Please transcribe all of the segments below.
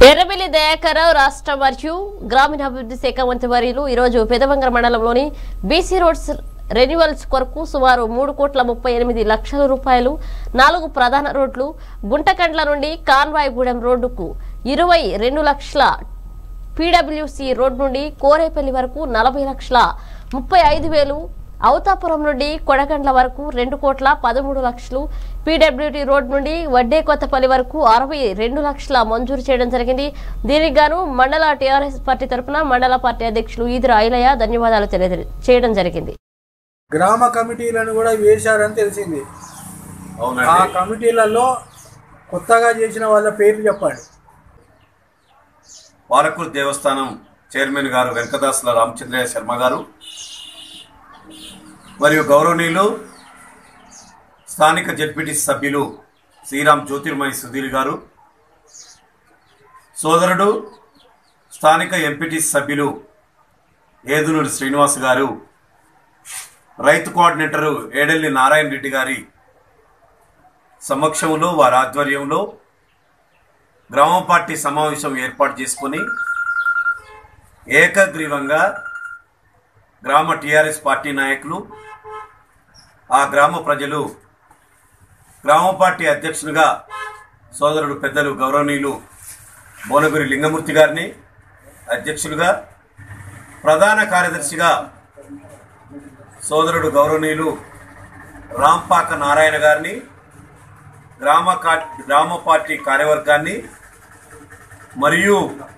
ఎర్రబెల్లి దయాకర్రావు రాష్ట్ర మరియు గ్రామీణాభివృద్ధి శాఖ మంత్రి వర్యులు ఈరోజు పెదవంగర మండలంలోని బీసీ రోడ్స్ రెన్యువల్స్ కొరకు సుమారు మూడు కోట్ల ముప్పై ఎనిమిది లక్షల రూపాయలు నాలుగు ప్రధాన రోడ్లు గుంటకండ్ల నుండి కాన్వాయిగూడెం రోడ్డుకు ఇరవై రెండు లక్షల పీడబ్ల్యూసీ రోడ్ నుండి కోరేపల్లి వరకు నలభై లక్షల ముప్పై ఐదు వేలు అవతాపురం నుండి కొడగండ్ల వరకు రెండు కోట్ల పదమూడు లక్షలు పీడబ్ల్యూటీ రోడ్ నుండి వడ్డే కొత్తపల్లి వరకు అరవై రెండు లక్షల మంజూరు చేయడం జరిగింది దీనికి గాను మండల టీఆర్ఎస్ పార్టీ తరఫున మండల పార్టీ అధ్యక్షులు ఈదురు ఐలయ్య ధన్యవాదాలు తెలియ చేయడం జరిగింది గ్రామ కమిటీలను కూడా వేశారని తెలిసింది ఆ అవునండి కమిటీలలో కొత్తగా చేసిన వాళ్ళ పేర్లు చెప్పండి పాలకూరు దేవస్థానం చైర్మన్ గారు వెంకటాసుల రామచంద్రయ్య శర్మ గారు మరియు గౌరవనీయులు స్థానిక జడ్పీటీ సభ్యులు శ్రీరామ్ జ్యోతిర్మయి సుధీర్ గారు సోదరుడు స్థానిక ఎంపీటీ సభ్యులు ఏదునూరి శ్రీనివాస్ గారు రైతు కోఆర్డినేటరు ఏడెల్లి నారాయణ రెడ్డి గారి సమక్షంలో వారి ఆధ్వర్యంలో గ్రామ పార్టీ సమావేశం ఏర్పాటు చేసుకొని ఏకగ్రీవంగా గ్రామ టీఆర్ఎస్ పార్టీ నాయకులు ఆ గ్రామ ప్రజలు గ్రామ పార్టీ అధ్యక్షునిగా సోదరుడు పెద్దలు గౌరవనీయులు భువనగిరి లింగమూర్తి గారిని అధ్యక్షులుగా ప్రధాన కార్యదర్శిగా సోదరుడు గౌరవనీయులు రాంపాక నారాయణ గారిని గ్రామ కా- గ్రామ పార్టీ కార్యవర్గాన్ని మరియు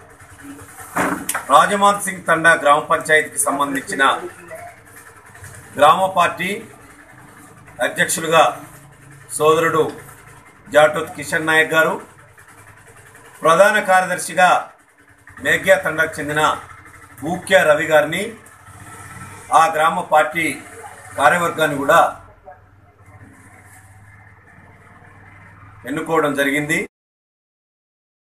రాజమాన్ సింగ్ తండా గ్రామ పంచాయతీకి సంబంధించిన గ్రామ పార్టీ అధ్యక్షులుగా సోదరుడు జాటోత్ కిషన్ నాయక్ గారు ప్రధాన కార్యదర్శిగా మేఘ్యా తండాకు చెందిన ఊక్య రవి గారిని ఆ గ్రామ పార్టీ కార్యవర్గాన్ని కూడా ఎన్నుకోవడం జరిగింది